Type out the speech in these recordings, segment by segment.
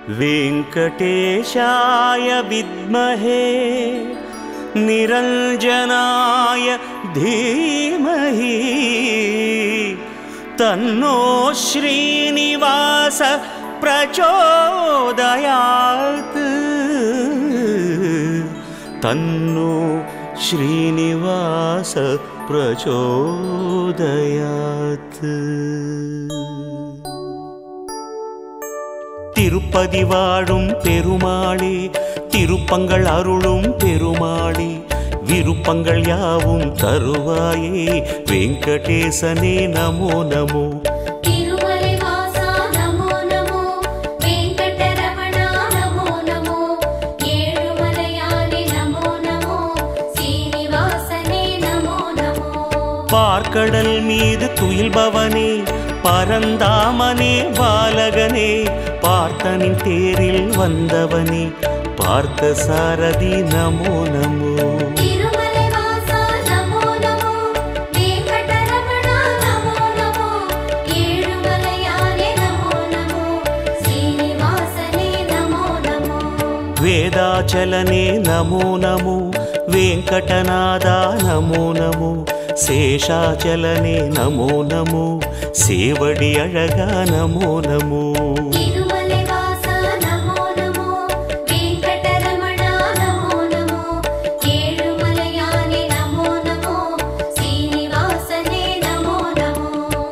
वेङ्कटेशाय विद्महे निरञ्जनाय धीमहि तन्नो श्रीनिवास प्रचोदयात् तन्नो श्रीनिवास प्रचोदयात् திருப்பதி வாழும் பெருமாளே திருப்பங்கள் அருளும் பெருமாளே விருப்பங்கள் யாவும் தருவாயே வெங்கடேசனே நமோ நமோ తిరుమలై వాసా నమో నమో వెంకటరమణ నమో నమో ఏడుమలయాని నమో నమో శ్రీనివాసనే నమో నమో பார்க்கடல் மீது துயில்பவனே பரந்தாமனே பாலகனே பார்த்தனின் தேரில் வந்தவனே பார்த்த சாரதி நமோ நமோ తిరుమలై వాసా నమో నమో వెంకటరమణ నమో నమో ఏడుమలయాని నమో నమో శ్రీనివాసనే నమో నమో వేదాచలనే నమో నమో వెంకటనాద నమో నమో శేషాచలనే నమో నమో సేవడి అழகா నమో నమో తిరుమలై వాసా నమో నమో వెంకటరమణ నమో నమో ఏడుమలయాని నమో నమో శ్రీనివాసనే నమో నమో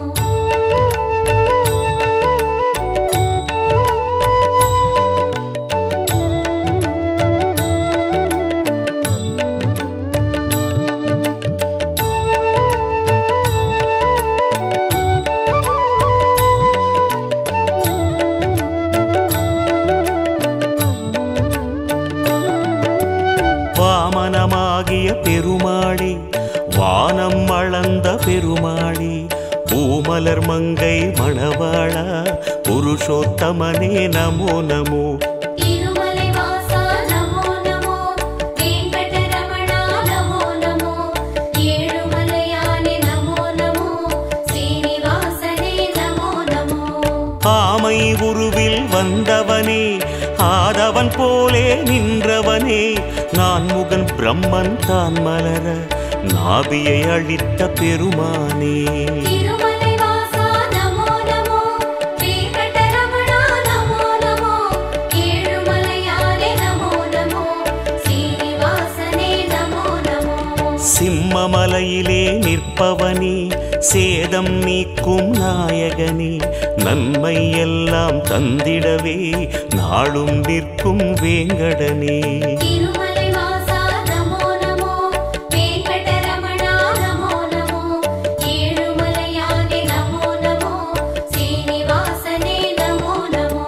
வாமனமாகிய பெருமாளே வானம் அளந்த பெருமாளே பூமலர் மங்கை மணவாளா புருஷோத்தமனே நமோ நமோ తిరుమలై వాసా నమో నమో వెంకటరమణ నమో నమో ఏడుమలయాని నమో నమో శ్రీనివాసనే నమో నమో ஆமை உருவில் வந்தவனே ஆதவன் போலே நின்றவனே நான் முகன் பிரம்மன் தான் மலர நாபியை அழித்த பெருமானே తిరుమలై వాసా నమో నమో వెంకటరమణ నమో నమో ఏడుమలయాని నమో నమో శ్రీనివాసనే నమో నమో சிம்மமலையிலே நிற்பவனே சேதம் நீக்கும் நாயகனே நன்மை எல்லாம் தந்திடவே நாளும் நிற்கும் வேங்கடனே తిరుమలై వాసా నమో నమో వెంకటరమణ నమో నమో ఏడుమలయాని నమో నమో శ్రీనివాసనే నమో నమో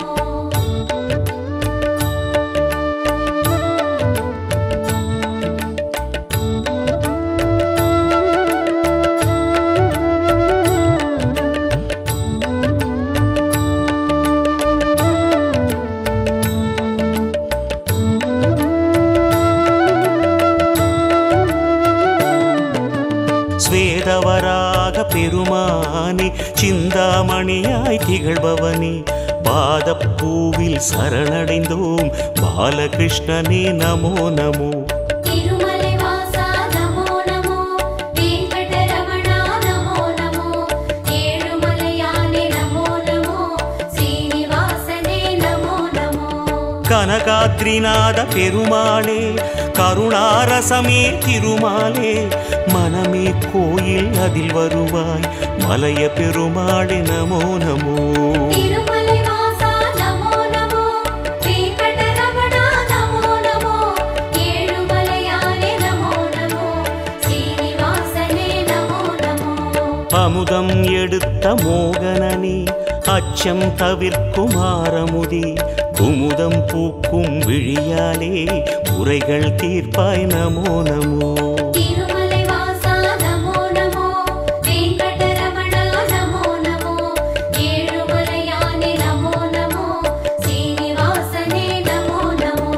ஸ்வேதவராக பெருமானே சிந்தாமணியாய் திகழ்பவனே பாதப்பூவில் சரணடைந்தோம் பாலகிருஷ்ணனே நமோ நமோ తిరుమలై వాసా నమో నమో వెంకటరమణ నమో నమో ఏడుమలయాని నమో నమో శ్రీనివాసనే నమో నమో கனகாத்ரிநாத பெருமாளே கருணாரசமே திருமாலே மனமே கோயில் அதில் வருவாய் மலைய பெருமாளே நமோ நமோ తిరుమలై వాసా నమో నమో వెంకటరమణ నమో నమో ఏడుమలయాని నమో నమో శ్రీనివాసనే నమో నమో அமுதம் எடுத்த மோகனனே அச்சம் தவிர்க்கும் ஆரமுதே குமுதம் பூக்கும் விழியாலே முறைகள் தீர்ப்பாய் நமோ நமோ తిరుమలై వాసా నమో నమో వెంకటరమణ నమో నమో ఏడుమలయాని నమో నమో శ్రీనివాసనే నమో నమో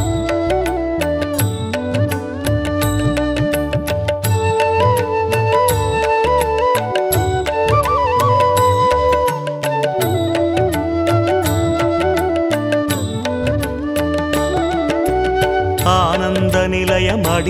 ஆ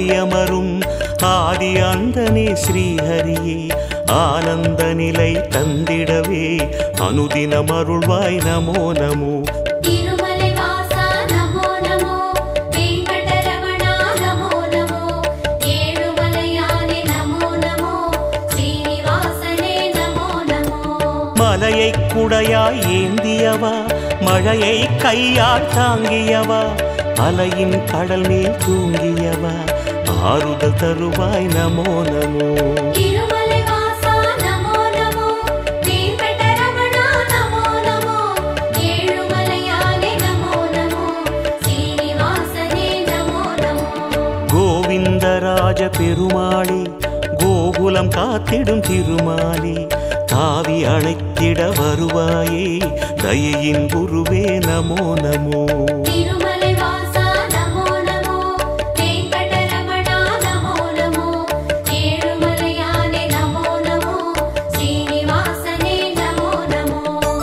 அடியமரும் ஆதி அந்தனே ஸ்ரீஹரியே ஆனந்த நிலை தந்திடவே அனுதினம் அருள்வாய் நமோ நமோ திருமலை வாசா நமோ நமோ வெங்கடரமணா நமோ நமோ ஏழுமலையானே நமோ நமோ ஸ்ரீனிவாசனே நமோ நமோ மலையை குடையாய் ஏந்தியவா மழையை கையால் தாங்கியவா அலையின் கடல் மேல் தூங்கியவா ஆறுதல் தருவாய் நமோ நமோ திருமலை வாசா நமோ நமோ வெங்கடரமணா நமோ நமோ ஏழுமலையானே நமோ நமோ ஸ்ரீனிவாசனே நமோ நமோ கோவிந்தராஜ பெருமாளே கோகுலம் காத்திடும் திருமாலே தாவி அணைத்திட வருவாயே தயையின் குருவே நமோ நமோ திருமலை வாசா நமோ நமோ வெங்கடரமணா நமோ நமோ ஏழுமலையானே நமோ நமோ ஸ்ரீனிவாசனே நமோ நமோ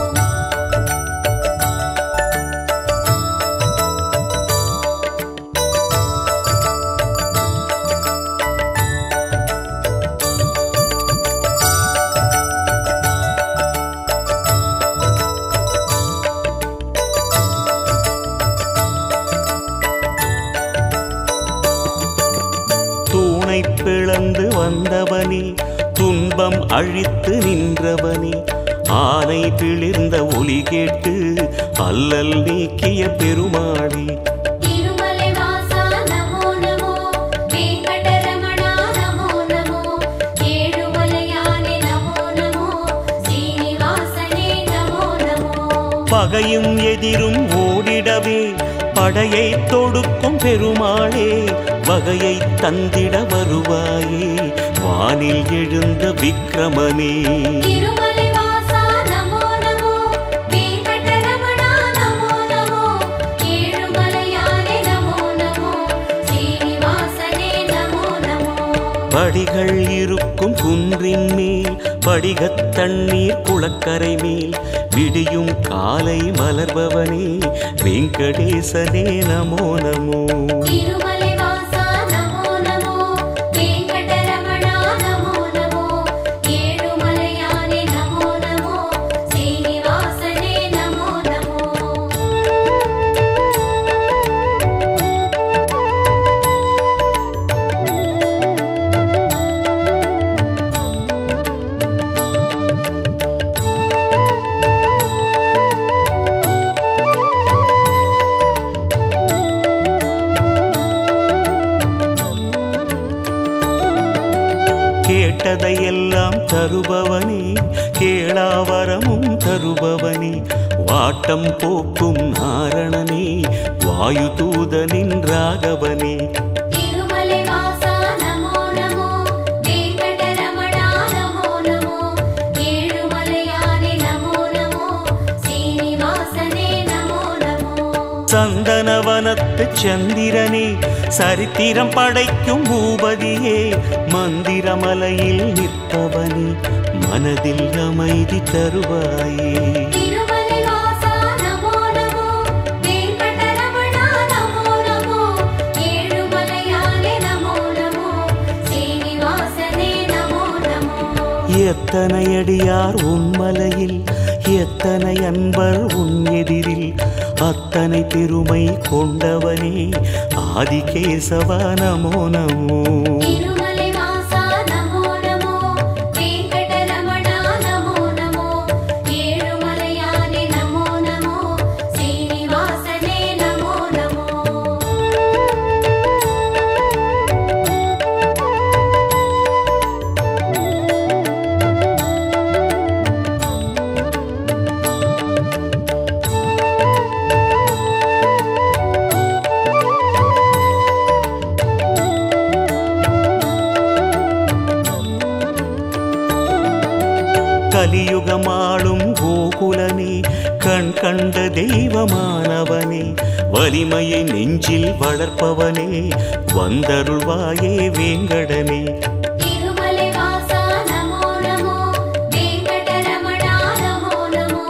தூணை பிளந்து வந்தவனே துன்பம் அழித்து நின்றவனே ஆனை பிளிர்ந்த ஒலி கேட்டு அல்லல் நீக்கிய பெருமாளே திருமலை வாசா நமோ நமோ வெங்கடரமணா நமோ நமோ ஏழுமலையானே நமோ நமோ ஸ்ரீனிவாசனே நமோ நமோ பகையும் எதிரும் ஓடிடவே படையை தொடுக்கும் பெருமாளே வகையை தந்திட வருவாயே வானில் எழுந்த விக்கிரமனே திருமலை வாசா நமோ நமோ வெங்கடரமணா நமோ நமோ ஏழுமலையானே நமோ நமோ ஸ்ரீனிவாசனே நமோ நமோ படிகள் இருக்கும் குன்றின் மேல் படிகத் தண்ணீர் குளக்கரை மேல் விடியும் காலை மலர்பவனே வெங்கடேசனே நமோ நமோ திருமலை வாசா நமோ நமோ வெங்கடரமணா நமோ நமோ ஏழுமலையானே நமோ நமோ ஸ்ரீனிவாசனே நமோ நமோ கேட்டதையெல்லாம் தருபவனே கேளாவரமும் தருபவனே வாட்டம் போக்கும் நாரணனே வாயு தூதனின் ராகவனே திருமலை வாசா நமோ நமோ வெங்கடரமணா நமோ நமோ ஏழுமலையானே நமோ நமோ ஸ்ரீனிவாசனே நமோ நமோ சந்தனவனத்து சந்திரனே சரித்திரம் படைக்கும் பூபதியே மந்திரமலையில் நிற்பவனே மனதில் அமைதி தருவாயே திருமலை வாசா நமோ நமோ வெங்கடரமணா நமோ நமோ ஏழுமலையானே நமோ நமோ ஸ்ரீனிவாசனே நமோ நமோ எத்தனை அடியார் உன்மலையில் எத்தனை அன்பர் உன் எதிரில் அத்தனை பெருமை கொண்டவனே ஆதிகேசவா நமோ நமோ திருமலை வாசா நமோ நமோ வெங்கடரமணா நமோ நமோ ஏழுமலையானே நமோ நமோ ஸ்ரீனிவாசனே நமோ நமோ கலியுகமாளும் கோகுலனே கண் கண்ட தெய்வமானவனே வலிமையை நெஞ்சில் வளர்ப்பவனே வந்தருள்வாயே வேங்கடனே திருமலை வாசா நமோ நமோ வெங்கடரமணா நமோ நமோ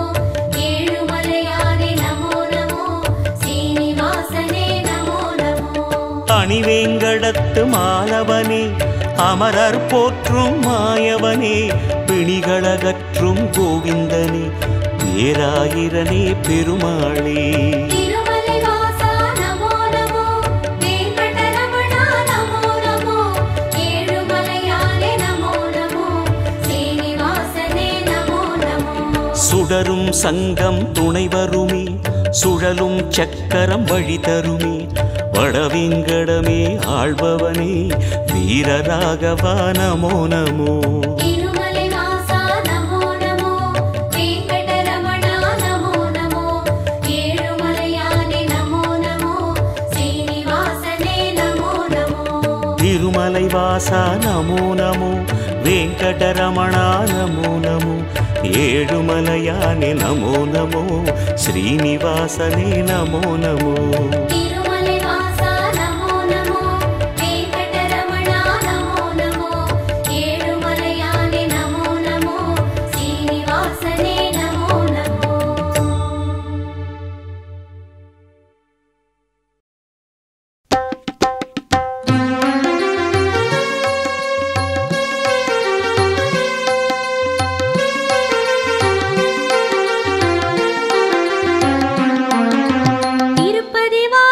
ஏழுமலையானே நமோ நமோ ஸ்ரீனிவாசனே நமோ நமோ மணிவேங்கடத்து மாலவனே அமரர் போற்றும் மாயவனே பிணிகளகற்றும் கோவிந்தனே பேராயிரனே பெருமாளே திருமலை வாசா நமோ நமோ வெங்கடரமணா நமோ நமோ ஏழுமலையானே நமோ நமோ சீனிவாசனே நமோ நமோ சுடரும் சங்கம் துணை வருமே சுழலும் சக்கரம் வழி தருமே வடவிங்கடமே ஆள்பவனே வீரராகவா நமோ நமோ திருமலை வாசா நமோ நமோ வெங்கடரமணா நமோ நமோ ஏழுமலையானே நமோ நமோ சீனிவாசனே நமோ நமோ திருமலை வாசா நமோ நமோ வெங்கடரமணா நமோ நமோ ஏழுமலையானே நமோ நமோ ஸ்ரீனிவாசனே நமோ நமோ திருமலை வாசா நமோ நமோ வெங்கடரமணா நமோ நமோ ஏழுமலையானே நமோ நமோ சீனிவாசனே நமோ நமோ திருப்பதி வா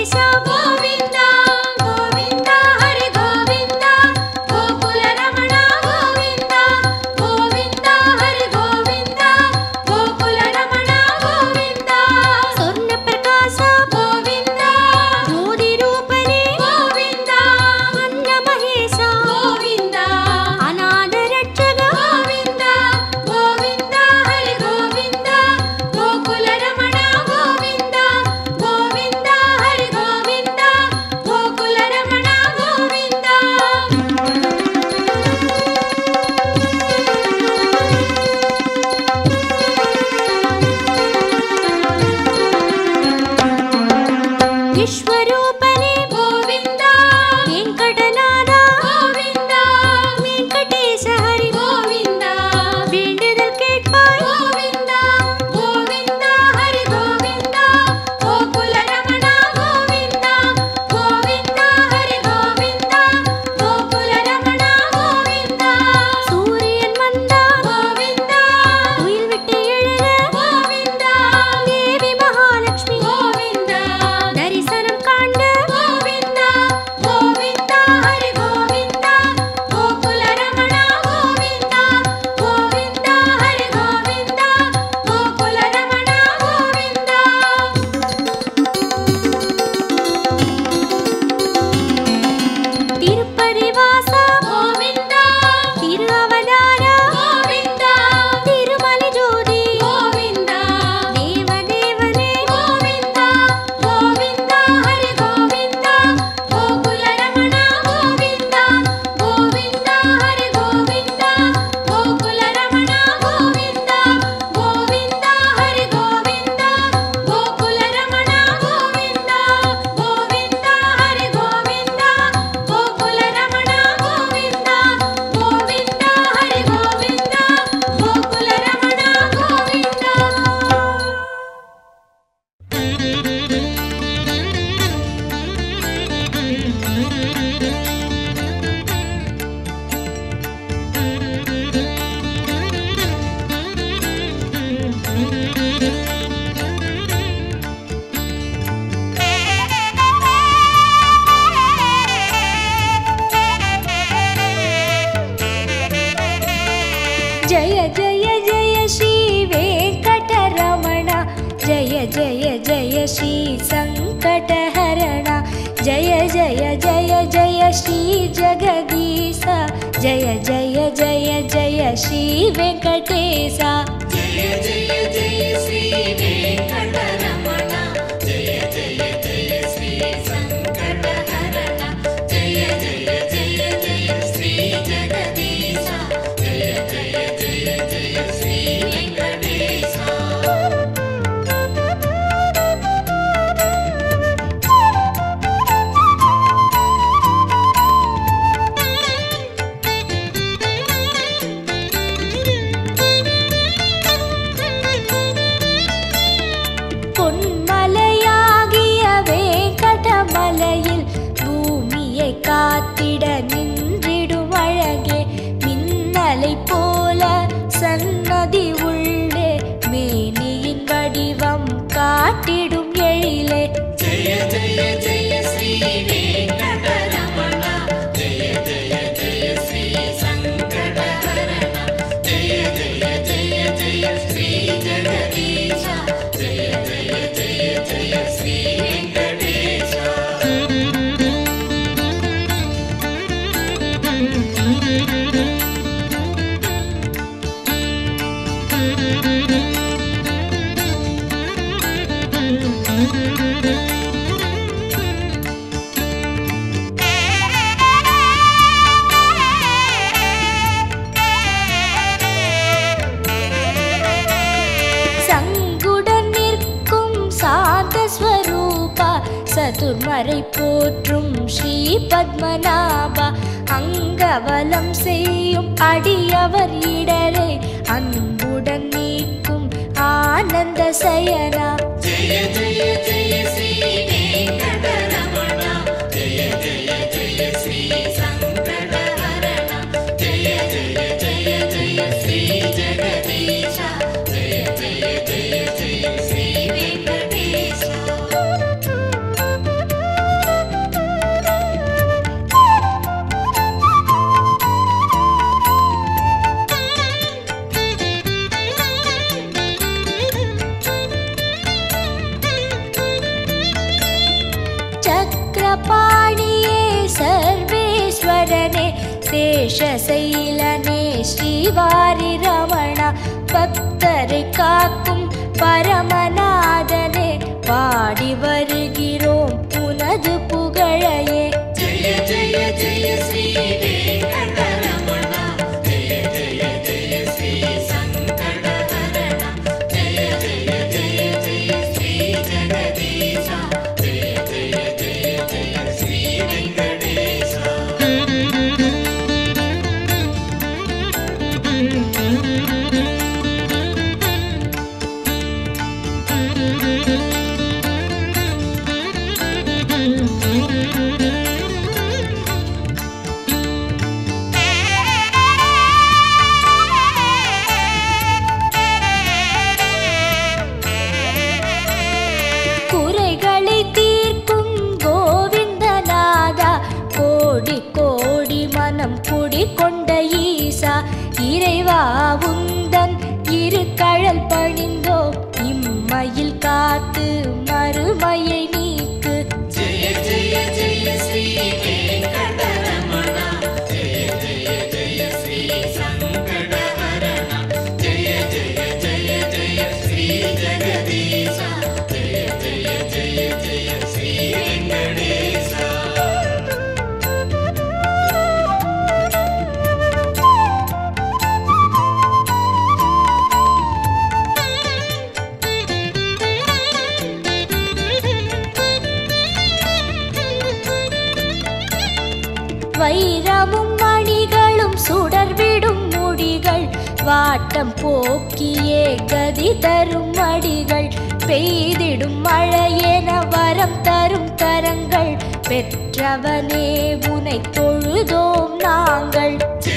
గోవింద గోవింద హరి గోవింద గోకుల రమణ గోవింద గోవింద హరి గోవింద గోకుల రమణ గోవింద స్వర్ణ ప్రకాశ గోవింద జ్యోతి రూపనే గోవింద అన్న మహేశ గోవింద అనాథ రక్షక గోవింద గోవింద హరి గోవింద గోకుల రమణ గోవింద గోవింద హరి గోవింద గోకుల రమణ గోవింద విశ్వరూపనే గోవింద వెంకటనాథ గోవింద వెంకటేశ హరి గోవింద வேண்டுதல் கேட்பாய் గోవింద గోవింద హరి గోవింద గోకుల రమణ గోవింద గోవింద హరి గోవింద గోకుల రమణ గోవింద சூரியன் வந்தா கோவிந்த உயில் விட்டு எழுத கோவிந்த தேவி மகாலட்சுமி கோவிந்த தரிசனம் காண்க கோவிந்த கோவிந்த ஹரி கோவிந்த கோகுல ரமண கோவிந்த கோவிந்த ஹரி கோவிந்த கோகுல ரமண கோவிந்த திருப்பதி வாசா கோவிந்தா திரு அவதாரா கோவிந்தா திருமலை ஜோதி கோவிந்தா தேவ தேவனே கோவிந்தா கோவிந்தா ஹரி கோவிந்தா கோகுல ரமண கோவிந்தா கோவிந்தா ஹரி கோவிந்தா கோகுல ரமண கோவிந்தா கோவிந்தா ஹரி கோவிந்தா கோகுல ரமண கோவிந்தா கோவிந்தா ஹரி கோவிந்தா கோகுல ரமண கோவிந்தா கோவிந்தா ஹரி கோவிந்தா கோகுல ரமண கோவிந்தா జయ జయ జయ శ్రీ వెంకటరమణ జయ జయ జయ శ్రీ సంకటహరణ జయ జయ జయ జయ శ్రీ జగదీశ జయ జయ జయ జయ శ్రీ వెంకటేశ பொன்மலையாகிய வேங்கடமலையில் பூமியை காத்திட நின்றிடும் அழகே மின்னலை போல சன்னதி உள்ளே மேனியின் வடிவம் காட்டிடும் எழிலே சங்குடன் நிற்கும் சாந்த ஸ்வரூபா சதுர்மறை போற்றும் ஸ்ரீ பத்மநாபா அங்கவலம் செய்யும் அடியவர் இடரை அன்புடன் நீக்கும் ஆனந்த சயனா ஜெய ஜெய ஜெய ஸ்ரீ வெங்கடேஷா தண்டபாணியே சர்வேஸ்வரனே சேஷசைலனே ஸ்ரீவாரி ரமணா பக்தரை காக்கும் பரமநாதனே பாடி வருகிறோம் உனது புகழையே குறைகளை தீர்க்கும் கோவிந்தநாதா கோடி கோடி மனம் குடி கொண்ட ஈசா இறைவா உந்தன் இரு கழல் பணிந்தோ இம்மையில் காத்து மறுமையை நீக்கு வைரமும் மணிகளும் சுடர்விடும் முடிகள் வாட்டம் போக்கியே கதி தரும் மடிகள் பெய்திடும் மழையென வரம் தரும் கரங்கள் பெற்றவனே உனை தொழுதோம் நாங்கள்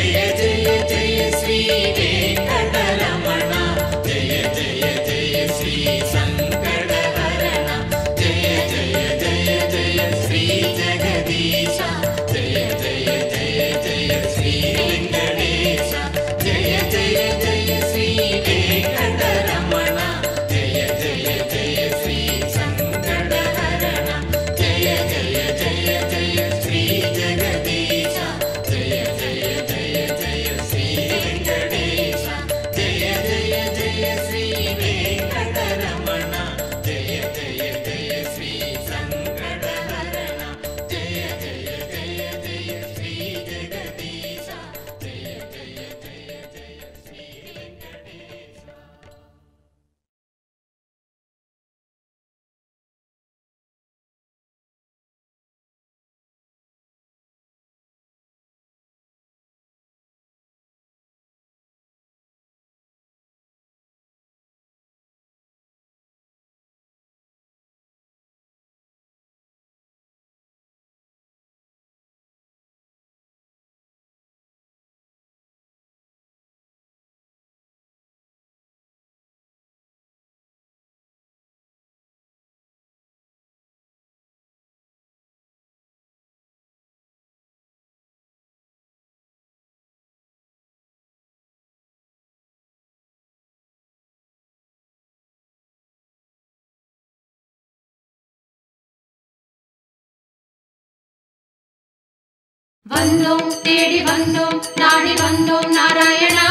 வந்தோம் தேடி வந்தோம் நாடி வந்தோம் நாராயணா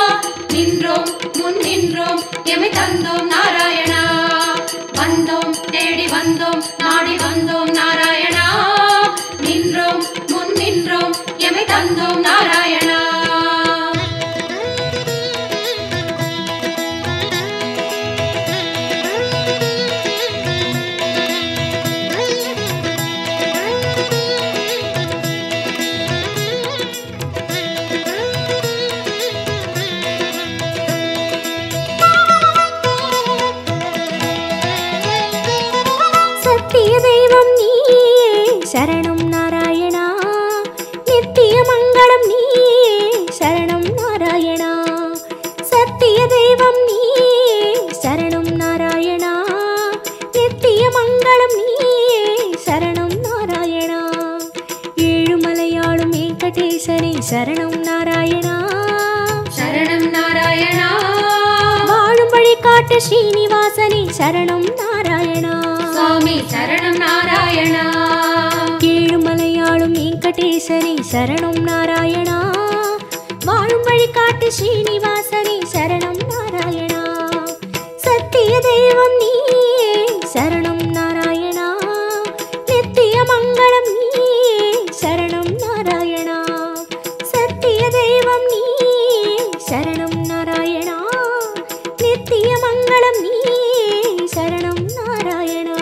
நின்றோம் முன் நின்றோம் எமை தந்தோம் நாராயணா வந்தோம் தேடி வந்தோம் நாடி வந்தோம் நாராயணா நின்றோம் முன் நின்றோம் எமை தந்தோம் நாராயணா சத்திய தெய்வம் நீயே சரணம் நாராயணா நித்திய மங்களம் நீயே சரணம் நாராயணா சத்திய தெய்வம் நீயே சரணம் நாராயணா நித்திய மங்களம் நீயே சரணம் நாராயணா ஏழுமலையாளும் வெங்கடேசனே சரணம் நாராயணா சரணம் நாராயணா வாழும் வழி காட்டு ஸ்ரீனிவாசனே சரணம் நாராயணா சுவாமி சரணம் நாராயணா சர்வேசனே சரணம் நாராயணா வாழும் வழிகாட்டு ஸ்ரீனிவாசனே சரணம் நாராயணா சத்திய தெய்வம் நீயே சரணம் நாராயணா நித்திய மங்களம் நீயே சரணம் நாராயணா சத்திய தெய்வம் நீயே சரணம் நாராயணா நித்திய மங்களம் நீயே சரணம் நாராயணா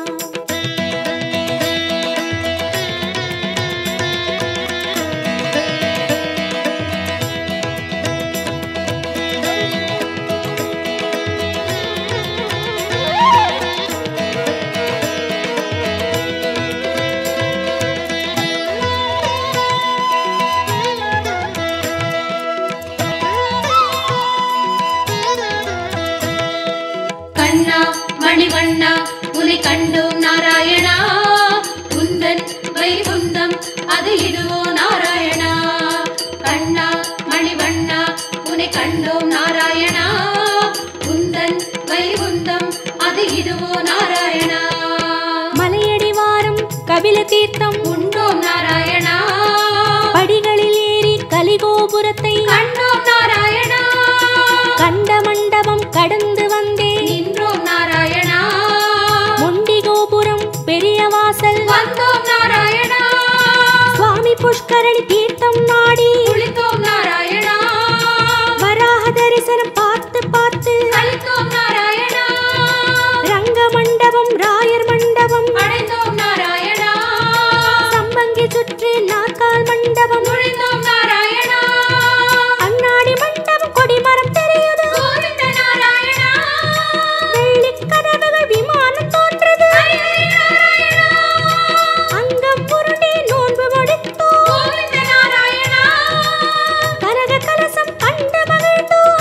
கண்ணா மணிவண்ணா உனை கண்டோம் நாராயணா உந்தன் வைகுந்தம் அது இதுவோ நாராயணா கண்ணா மணிவண்ணா உனை கண்டோம் நாராயணா உந்தன் வைகுந்தம் அது இதுவோ நாராயணா மலையடி வாரம் கபில தீர்த்தம் உண்டோம் நாராயணா படிகளில் ஏறி கலிகோபுரத்தை கண்டோம் நாராயணா கண்ட மண்டபம் கடந்து வந்தேன் நின்றோம் நாராயணா முண்டி கோபுரம் பெரிய வாசல் வந்தோம் நாராயணா சுவாமி புஷ்கரணி தீர்த்தம் நாடி குளித்தோம் நாராயணா வராக தரிசனம் பார்த்து பார்த்து கழித்தோம் நாராயணா ரங்க மண்டபம் ராயர் மண்டபம் அடைந்தோம் நாராயணா சம்பங்கி சுற்றி நாற்கால் மண்டபம் நுழைந்தோம் நாராயணா அண்ணாடி மண்டபம் கொடிமரம் தெரியுது கோவிந்த நாராயணா வெள்ளிக் கதவுகள் விமானம் தோன்றது அங்கம் புரண்டி நோன்பு முடித்தோம் கோவிந்த நாராயணா கனக கலசம் கண்டு மகிழ்ந்தோம்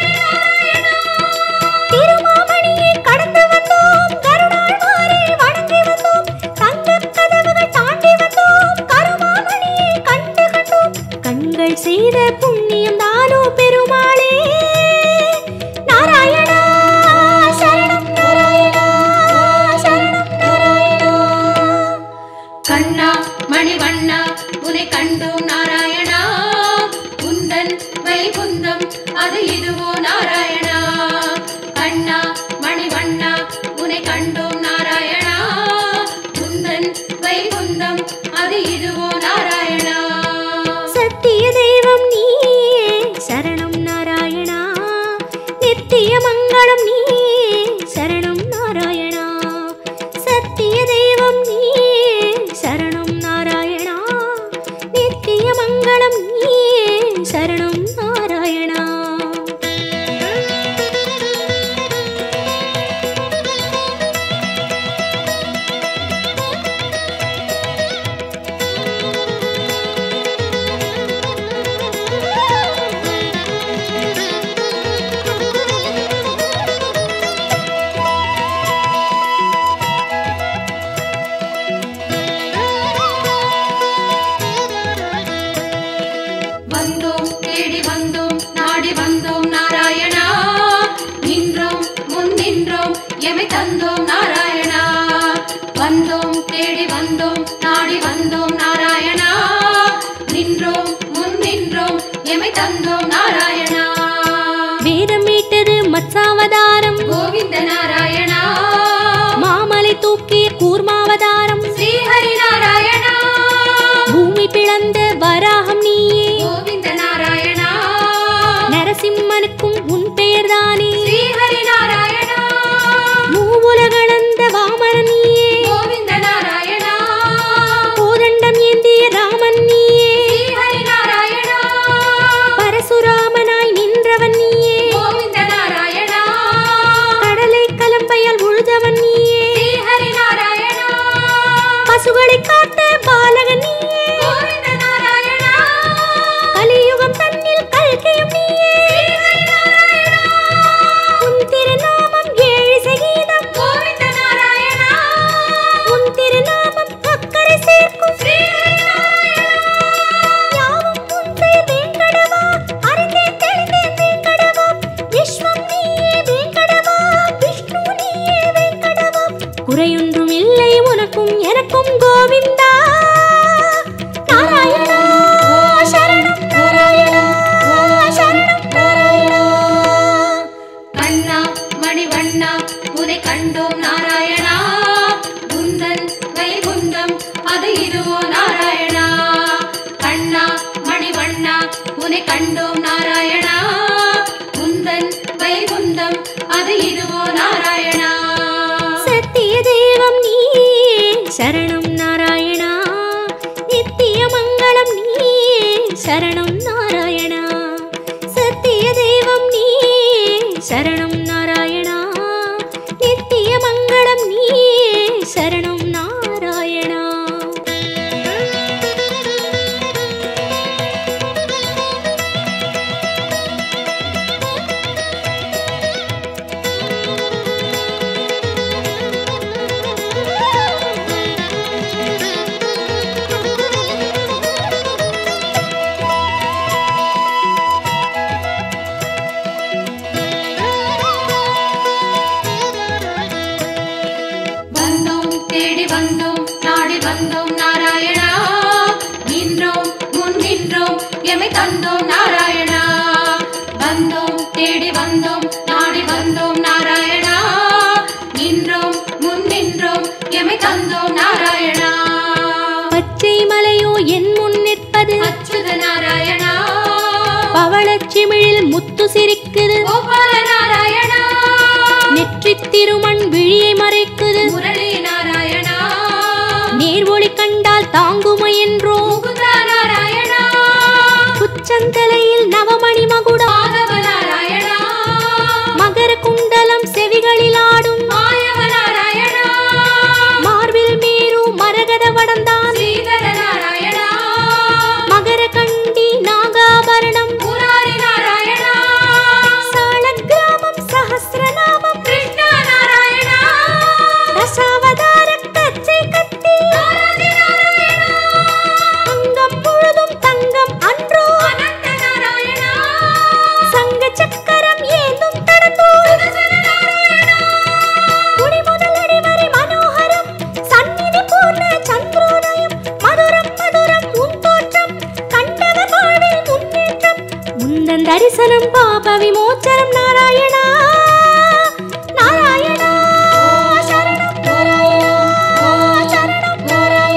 திருமாமணியை கடந்து வந்தோம் கருணாழ்வாரை வணங்கி வந்தோம் தங்கக் கதவுகள் தாண்டி வந்தோம் கருமாமணியை கண்டு கண்டோம் கண்கள் செய்த புண்ணியம் தானோ பெருமாளே நாராயணா சரணம் நாராயணா சரணம் நாராயணா கண்ணா மணிவண்ணா உனை கண்டோம் நாராயணா உந்தன் வைகுந்தம் அது இதுவோ நாராயணா கண்ணா மணிவண்ணா உனை கண்டோம் நாராயணா உந்தன் வைகுந்தம் அது இதுவோ நாராயணா சத்திய தெய்வம் நீயே சரணம் நாராயணா நித்திய மங்களம் நீயே சரணம் நாராயணா சத்திய தெய்வம் நீயே சரணம் நாராயணா நித்திய மங்களம் நீயே சரணம் நாராயணா வந்தோம் தேடி வந்தோம் நாடி வந்தோம் நாராயணா நின்றோம் முன் நின்றோம் எமை தந்தோம் நாராயணா வந்தோம் தேடி வந்தோம் நாடி வந்தோம் நாராயணா நின்றோம் முன் நின்றோம் எமை தந்தோம் நாராயணா வேதம் மீட்டது மத்சாவதாரம் கோவிந்த நாராயணா மாமலை தூக்கிய கூர்மாவதாரம் ஸ்ரீஹரி நாராயணா பூமி பிளந்த வராகம் நீயே கோவிந்த நாராயணா நரசிம்மனுக்கும் உன் பெயர்தானே ஸ்ரீஹரி நாராயணா மூவுலகளந்த வாமன நீயே கோவிந்த நாராயணா கோதண்டம் ஏந்திய ராமன் நீயே ஸ்ரீஹரி நாராயணா பரசுராமனாய் நின்றவன் நீயே கோவிந்த நாராயணா கடலை கலம்பையால் உழுதவன் நீயே ஸ்ரீஹரி நாராயணா பசுகளை காத்த பாலகன் நீயே கோவிந்த நாராயணா கலியுகம் தன்னில் கல்கையும் நீயே உன் திருநாமம் ஏழு சகீதம் கோவிந்த நாராயணா உன் திருநாமம் அக்கறை சேர்க்கும் ஸ்ரீஹரி யாவும் உன் பெயர் வேங்கடவா அறிந்தேன் தெளிந்தேன் வேங்கடவா விஸ்வம் நீயே வேங்கடவா விஷ்ணு நீயே வேங்கடவா குறையொன்றும் இல்லை உனக்கும் எனக்கும் கோவிந்தா இதுவோ நாராயணா கண்ணா மணிவண்ணா உன்னை கண்டோம் நாராயணா குந்தன் வைகுந்தம் அது இதுவோ நாராயணா சத்திய தெய்வம் நீயே சரணம் நாராயணா நித்திய மங்களம் நீயே சரணம் நாராயணா சத்திய தெய்வம் நீயே சரணம் நாராயணா நித்திய மங்களம் நீயே சரணம் நாராயணா வந்தோம் தேடி வந்தோம் நாடி வந்தோம் நாராயணா நின்றோம் முன் நின்றோம் எமை தந்தோம் நாராயணா வந்தோம் தேடி வந்தோம் நாடி வந்தோம் நாராயணா நின்றோம் முன் நின்றோம் எமை தந்தோம் நாராயணா பச்சை மலையோ என் முன் நிற்பது அச்சுத நாராயணா பவளச்சிமிழில் முத்து சிரிக்குது கோபால நாராயணா நெற்றித் திருமண் விழியை மறைக்குது முரளி நாராயணா நேர்வொளி கண்டால் தாங்குமோ என்றோ முகுந்தா நாராயணா உச்சந்தலையில் நவமணி மகுடம் மாதவ நாராயணா மகர குண்டலம் செவிகளில் ஆடும் மாயவ நாராயணா மார்பில் மீறு மரகத வடந்தான் ஸ்ரீதர நாராயணா மகர கண்டி நாகாபரணம் முராரி நாராயணா சாலக்கிராமம் சஹஸ்ரநாமம் கிருஷ்ணா நாராயணா ரசாவதார கச்சை கத்தி ஆராதி நாராயணா அங்கம் முழுதும் தங்கம் அன்றோ அனந்த நாராயணா சங்க சக்கரம் ஏந்தும் தடந்தோ சுதர்சன நாராயணா குடி முதலடி வரை மனோகரம் சந்நிதி பூர்ண சந்திரோதயம் மதுரம் மதுரம் உன் தோற்றம் கண்டவர் வாழ்வில் முன்னேற்றம் முந்தன் தரிசனம் பாப விமோச்சனம் நாராயணா நாராயணா சரணம் சரணம்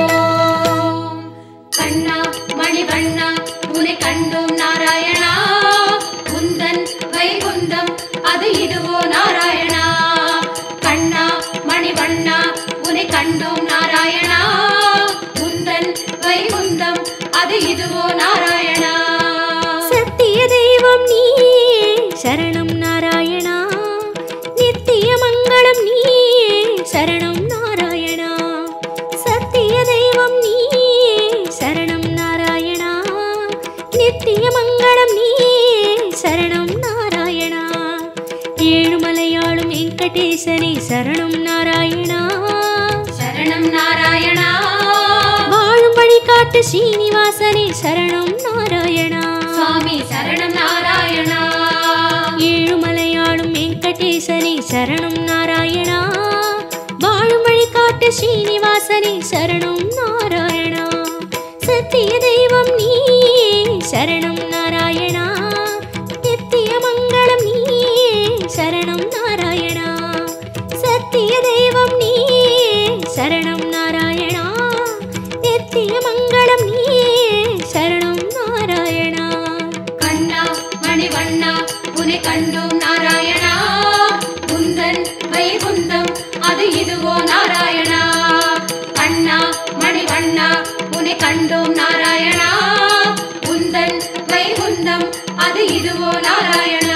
கண்ணா மணிவண்ணா உன்னை கண்டோம் நாராயணா குந்தன் வைகுந்தம் அது இதுவோ நாராயணா கண்ணா மணிவண்ணா உன்னை கண்டோம் நாராயணா குந்தன் வைகுந்தம் அது இதுவோ நாராயணா சத்திய தெய்வம் நீயே சரணம் நாராயணா நித்திய மங்களம் நீயே சரணம் நாராயணா சத்திய தெய்வம் நீயே சரணம் நாராயணா நித்திய மங்களம் நீயே சரணம் நாராயணா ஏழுமலையாளும் வெங்கடேசனே சரணம் நாராயணா சரணம் நாராயணா வாழும் வழிகாட்டு ஸ்ரீனிவாசனே சரணம் நாராயணா சுவாமி சரணம் நாராயணா ஏழுமலையாளும் வெங்கடேசனே சரணம் நாராயணா வாழும் வழிகாட்டு ஸ்ரீனிவாசனே சரணம் நாராயணா சத்திய தெய்வம் நீயே சரணம் நாராயணா நித்திய மங்களம் நீயே சரணம் நாராயணா சத்திய தெய்வம் நீயே சரணம் நாராயணா நித்திய மங்களம் நீயே சரணம் நாராயணா கண்ணா மணிவண்ணா உன்னை கண்டோம் நாராயணா குந்தன் வைகுந்தம் அது இதுவோ நாராயணா கண்ணா மணிவண்ணா உன்னை கண்டோம் நாராயணா குந்தன் வைகுந்தம் அது இதுவோ நாராயணா